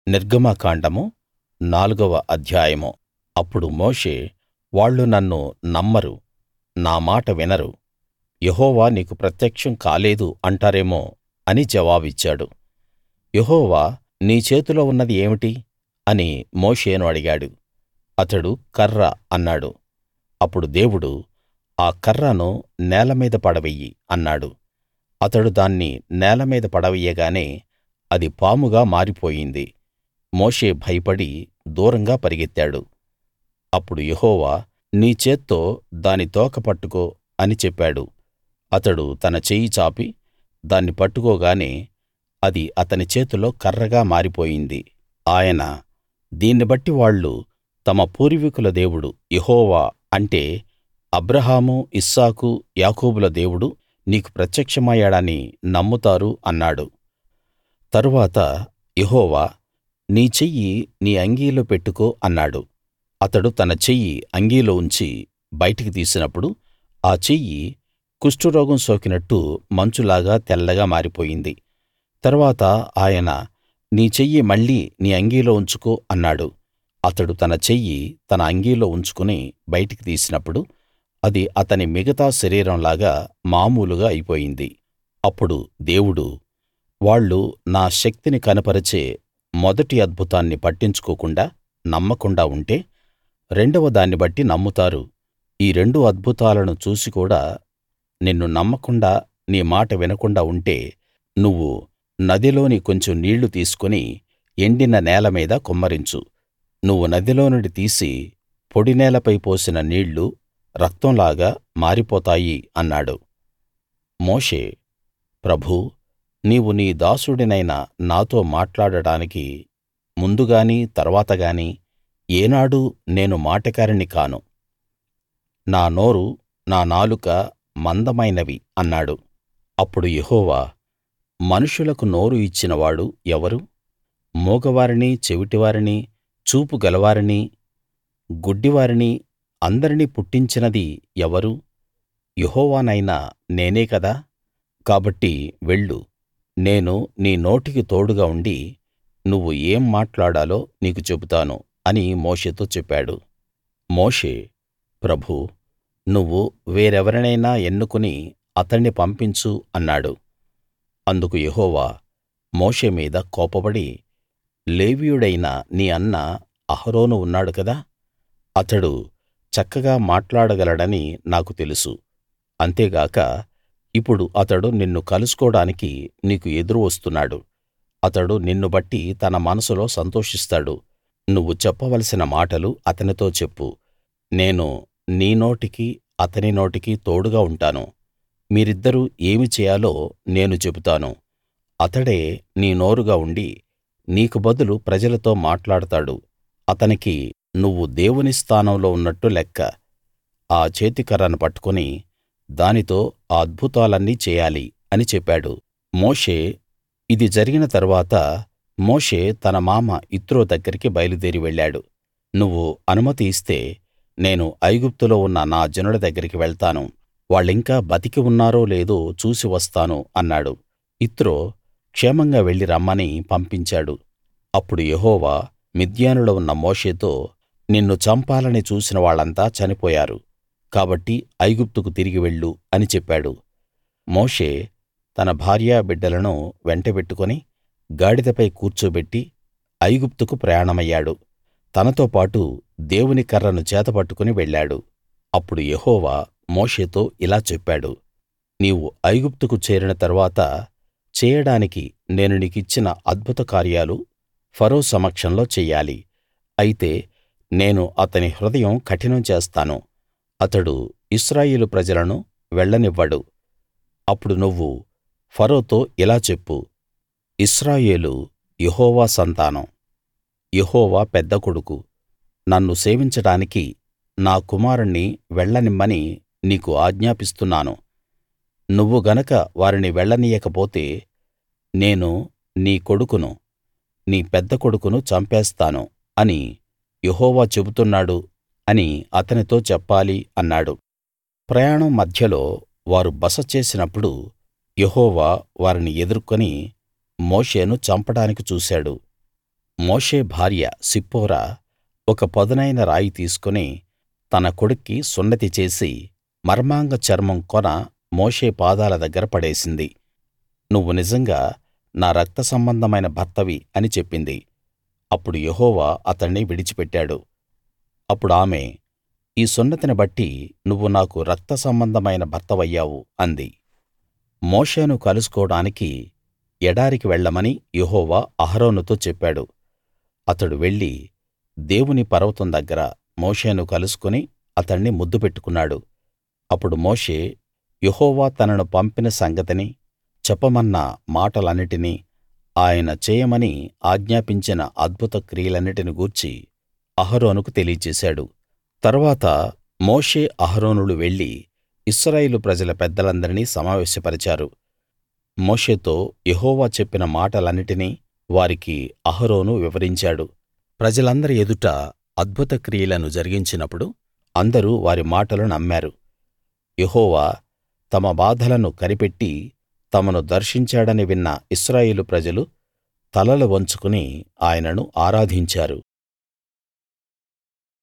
నిర్గమకాండము నాలుగవ అధ్యాయము అప్పుడు మోషే వాళ్ళు నన్ను నమ్మరు నా మాట వినరు యెహోవా నీకు ప్రత్యక్షం కాలేదు అంటారేమో అని జవాబిచ్చాడు యెహోవా నీ చేతిలో ఉన్నది ఏమిటి అని మోషేను అడిగాడు అతడు కర్ర అన్నాడు అప్పుడు దేవుడు ఆ కర్రను నేల మీద పడవెయ్యి అన్నాడు అతడు దాన్ని నేల మీద పడవెయ్యగానే అది పాముగా మారిపోయింది మోషే భయపడి దూరంగా పరిగెత్తాడు అప్పుడు యెహోవా నీ చేత్తో దాని తోక పట్టుకో అని చెప్పాడు అతడు తన చెయ్యి చాపి దాన్ని పట్టుకోగానే అది అతని చేతిలో కర్రగా మారిపోయింది ఆయన దీన్ని బట్టి వాళ్ళు తమ పూర్వీకుల దేవుడు యెహోవా అంటే అబ్రాహాము ఇస్సాకు యాకోబుల దేవుడు నీకు ప్రత్యక్షమయ్యాడని నమ్ముతారు అన్నాడు తరువాత యెహోవా నీ చెయ్యి నీ అంగీలో పెట్టుకో అన్నాడు అతడు తన చెయ్యి అంగీలో ఉంచి బయటికి తీసినప్పుడు ఆ చెయ్యి కుష్టురోగం సోకినట్టు మంచులాగా తెల్లగా మారిపోయింది తరువాత ఆయన నీ చెయ్యి మళ్ళీ నీ అంగీలో ఉంచుకో అన్నాడు అతడు తన చెయ్యి తన అంగీలో ఉంచుకుని బయటికి తీసినప్పుడు అది అతని మిగతా శరీరంలాగా మామూలుగా అయిపోయింది అప్పుడు దేవుడు వాళ్ళు నా శక్తిని కనపరిచే మొదటి అద్భుతాన్ని పట్టించుకోకుండా నమ్మకుండా ఉంటే రెండవ దాన్ని బట్టి నమ్ముతారు ఈ రెండు అద్భుతాలను చూసి కూడా నిన్ను నమ్మకుండా నీ మాట వినకుండా ఉంటే నువ్వు నదిలోని కొంచెం నీళ్లు తీసుకుని ఎండిన నేల మీద కుమ్మరించు నువ్వు నదిలో నుండి తీసి పొడి నేలపై పోసిన నీళ్లు రక్తంలాగా మారిపోతాయి అన్నాడు మోషే ప్రభూ నీవు నీ దాసుడినైన నాతో మాట్లాడడానికి ముందుగానీ తర్వాత గానీ ఏనాడూ నేను మాటకారిని కాను నా నోరు నా నాలుక మందమైనవి అన్నాడు అప్పుడు యెహోవా మనుషులకు నోరు ఇచ్చినవాడు ఎవరు మూగవారిని చెవిటివారిని చూపు గలవారిని గుడ్డివారిని అందరినీ పుట్టించినది ఎవరు యెహోవానైన నేనే కదా కాబట్టి వెళ్ళు నేను నీ నోటికి తోడుగా ఉండి నువ్వు ఏం మాట్లాడాలో నీకు చెబుతాను అని మోషేతో చెప్పాడు మోషే ప్రభూ నువ్వు వేరెవరినైనా ఎన్నుకుని అతణ్ణి పంపించు అన్నాడు అందుకు యెహోవా మోషే మీద కోపపడి లేవీయుడైన నీ అన్న అహరోను ఉన్నాడు కదా అతడు చక్కగా మాట్లాడగలడని నాకు తెలుసు అంతేగాక ఇప్పుడు అతడు నిన్ను కలుసుకోడానికి నీకు ఎదురు వస్తున్నాడు అతడు నిన్ను బట్టి తన మనసులో సంతోషిస్తాడు నువ్వు చెప్పవలసిన మాటలు అతనితో చెప్పు నేను నీ నోటికి అతని నోటికి తోడుగా ఉంటాను మీరిద్దరూ ఏమి చేయాలో నేను చెబుతాను అతడే నీ నోరుగా ఉండి నీకు బదులు ప్రజలతో మాట్లాడతాడు అతనికి నువ్వు దేవుని స్థానంలో ఉన్నట్టు లెక్క ఆ చేతికర్రను పట్టుకుని దానితో ఆ అద్భుతాలన్నీ చేయాలి అని చెప్పాడు మోషే ఇది జరిగిన తరువాత మోషే తన మామ యిత్రో దగ్గరికి బయలుదేరి వెళ్ళాడు నువ్వు అనుమతి ఇస్తే నేను ఐగుప్తులో ఉన్న నా జనుల దగ్గరికి వెళ్తాను వాళ్ళింకా బతికి ఉన్నారో లేదో చూసి వస్తాను అన్నాడు యిత్రో క్షేమంగా వెళ్లి రమ్మని పంపించాడు అప్పుడు యెహోవా మిద్యానులో ఉన్న మోషేతో నిన్ను చంపాలని చూసిన వాళ్ళంతా చనిపోయారు కాబట్టి ఐగుప్తుకు తిరిగి వెళ్ళు అని చెప్పాడు మోషే తన భార్యా బిడ్డలను వెంటబెట్టుకుని గాడిదపై కూర్చోబెట్టి ఐగుప్తుకు ప్రయాణమయ్యాడు తనతో పాటు దేవుని కర్రను చేతపట్టుకుని వెళ్ళాడు అప్పుడు యెహోవా మోషేతో ఇలా చెప్పాడు నీవు ఐగుప్తుకు చేరిన తరువాత చేయడానికి నేను నీకిచ్చిన అద్భుత కార్యాలు ఫరో సమక్షంలో చెయ్యాలి అయితే నేను అతని హృదయం కఠినం చేస్తాను అతడు ఇశ్రాయేలు ప్రజలను వెళ్ళనివ్వడు అప్పుడు నువ్వు ఫరోతో ఇలా చెప్పు ఇశ్రాయేలు యెహోవా సంతానం యెహోవా పెద్ద కొడుకు నన్ను సేవించడానికి నా కుమారుణ్ణి వెళ్ళనిమ్మని నీకు ఆజ్ఞాపిస్తున్నాను నువ్వు గనక వారిని వెళ్ళనీయకపోతే నేను నీ కొడుకును నీ పెద్ద కొడుకును చంపేస్తాను అని యెహోవా చెబుతున్నాడు అని అతనితో చెప్పాలి అన్నాడు ప్రయాణం మధ్యలో వారు బస చేసినప్పుడు యెహోవా వారిని ఎదుర్కొని మోషేను చంపడానికి చూశాడు మోషే భార్య సిప్పోరా ఒక పదునైన రాయి తీసుకుని తన కొడుక్కి సున్నతి చేసి మర్మాంగ చర్మం కొన మోషే పాదాల దగ్గర పడేసింది నువ్వు నిజంగా నా రక్త సంబంధమైన భర్తవి అని చెప్పింది అప్పుడు యెహోవా అతణ్ణి విడిచిపెట్టాడు అప్పుడామె ఈ సున్నతిని బట్టి నువ్వు నాకు రక్త సంబంధమైన భర్తవయ్యావు అంది మోషేను కలుసుకోడానికి ఎడారికి వెళ్ళమని యెహోవా అహరోనుతో చెప్పాడు అతడు వెళ్లి దేవుని పర్వతం దగ్గర మోషేను కలుసుకుని అతణ్ణి ముద్దు పెట్టుకున్నాడు అప్పుడు మోషే యెహోవా తనను పంపిన సంగతిని చెప్పమన్న మాటలన్నిటినీ ఆయన చేయమని ఆజ్ఞాపించిన అద్భుత క్రియలన్నిటిని గూర్చి అహరోనుకు తెలియచేశాడు తరువాత మోషే అహరోనులు వెళ్లి ఇశ్రాయేలు ప్రజల పెద్దలందరినీ సమావేశపరిచారు మోషేతో యెహోవా చెప్పిన మాటలన్నిటినీ వారికి అహరోను వివరించాడు ప్రజలందరి ఎదుట అద్భుత క్రియలను జరిగించినప్పుడు అందరూ వారి మాటలు నమ్మారు యెహోవా తమ బాధలను కనిపెట్టి తమను దర్శించాడని విన్న ఇశ్రాయేలు ప్రజలు తలలు వంచుకుని ఆయనను ఆరాధించారు